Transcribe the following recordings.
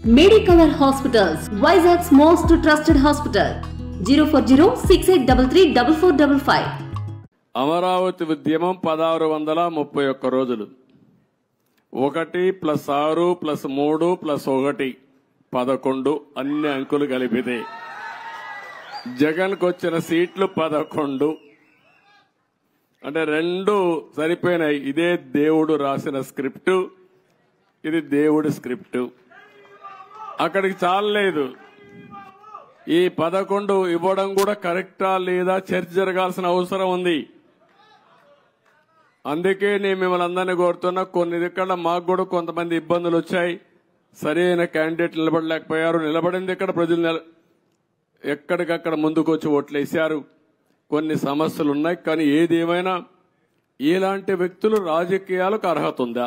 Medicover hospitals Vizag's most trusted hospital zero four zero six eight double three double four double five Amaravati ఉద్యమం పదహారు వందల ముప్పై ఒక్క రోజులు ఒకటి ప్లస్ ఆరు ప్లస్ మూడు ప్లస్ ఒకటి పదకొండు అన్ని అంకులు కలిపితే జగన్కు వచ్చిన సీట్లు పదకొండు అంటే రెండు సరిపోయినాయి ఇదే దేవుడు రాసిన స్క్రిప్ట్ ఇది దేవుడి స్క్రిప్ట్ అక్కడికి చాలలేదు ఈ పదకొండు ఇవ్వడం కూడా కరెక్టా లేదా చర్చ జరగాల్సిన అవసరం ఉంది అందుకే నేను మిమ్మల్ని అందరినీ కోరుతున్నా కొన్ని ఇక్కడ మాకు కూడా కొంతమంది ఇబ్బందులు వచ్చాయి సరైన క్యాండిడేట్ నిలబడలేకపోయారు నిలబడింది ఇక్కడ ప్రజలు నిల- ఎక్కడికక్కడ ముందుకు వచ్చి ఓట్లేశారు కొన్ని సమస్యలు ఉన్నాయి కానీ ఏది ఏమైనా ఇలాంటి వ్యక్తులు రాజకీయాలకు అర్హత ఉందా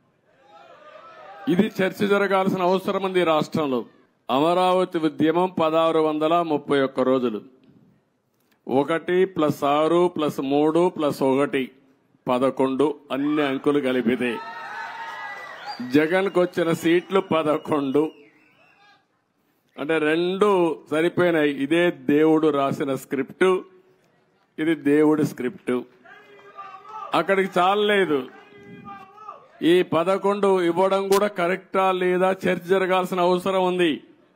ఇది చర్చ జరగాల్సిన అవసరం ఉంది ఈ రాష్ట్రంలో అమరావతి ఉద్యమం పదహారు వందల ముప్పై ఒక్క రోజులు ఒకటి ప్లస్ ఆరు ప్లస్ మూడు ప్లస్ ఒకటి పదకొండు అన్ని అంకులు కలిపితే జగన్కు వచ్చిన సీట్లు పదకొండు అంటే రెండు సరిపోయినాయి ఇదే దేవుడు రాసిన స్క్రిప్ట్ ఇది దేవుడి స్క్రిప్ట్ అక్కడికి చాలలేదు ఈ పదకొండు ఇవ్వడం కూడా కరెక్టా లేదా చర్చ జరగాల్సిన అవసరం ఉంది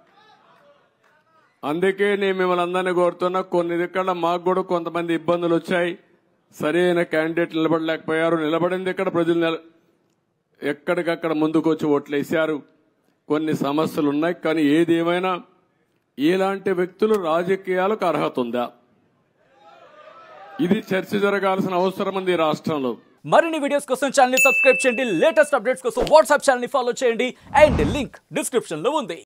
అందుకే నేను మిమ్మల్ని అందరినీ కోరుతున్నా కొన్ని ఇక్కడ మాకు కూడా కొంతమంది ఇబ్బందులు వచ్చాయి సరైన క్యాండిడేట్ నిలబడలేకపోయారు నిలబడింది ఇక్కడ ప్రజలు నిల- ఎక్కడికక్కడ ముందుకు వచ్చి ఓట్లేశారు కొన్ని సమస్యలు ఉన్నాయి కానీ ఏది ఏమైనా ఇలాంటి వ్యక్తులు రాజకీయాలకు అర్హత ఉందా ఇది చర్చ జరగాల్సిన అవసరం ఉంది ఈ రాష్ట్రంలో మరిన్ని వీడియోస్ కోసం ఛానల్ ని సబ్స్క్రైబ్ చేయండి లేటెస్ట్ అప్డేట్స్ కోసం వాట్సాప్ ఛానల్ ని ఫాలో చేయండి అండ్ లింక్ డిస్క్రిప్షన్ లో ఉంది